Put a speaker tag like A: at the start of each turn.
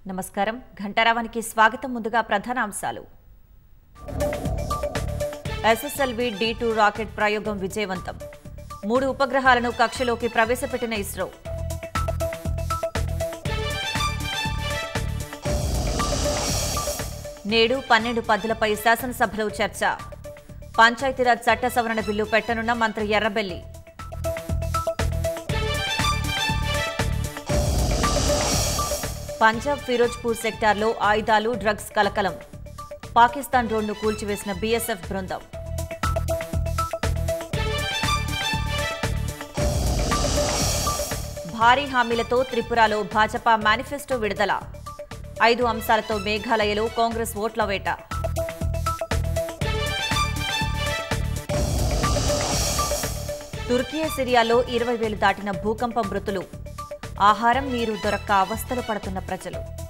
A: నమస్కారం ఘంటారావానికి స్వాగతం ముందుగా ప్రధాన అంశాలు ఎస్ఎస్ఎల్వి డి టూ రాకెట్ ప్రయోగం విజయవంతం మూడు ఉపగ్రహాలను కక్షలోకి ప్రవేశపెట్టిన ఇస్రో నేడు పన్నెండు పద్దులపై శాసనసభలో చర్చ పంచాయతీరాజ్ చట్ట సవరణ బిల్లు పెట్టనున్న మంత్రి ఎర్రబెల్లి పంజాబ్ ఫిరోజ్పూర్ సెక్టార్లో ఆయుధాలు డ్రగ్స్ కలకలం పాకిస్తాన్ డ్రోన్ను కూల్చివేసిన బీఎస్ఎఫ్ బృందం భారీ హామీలతో త్రిపురలో భాజపా మేనిఫెస్టో విడుదల ఐదు అంశాలతో మేఘాలయలో కాంగ్రెస్ ఓట్ల వేట తుర్కియా సిరియాలో ఇరవై వేలు దాటిన భూకంప మృతులు ఆహారం నీరు దొరక్క అవస్థలు పడుతున్న ప్రజలు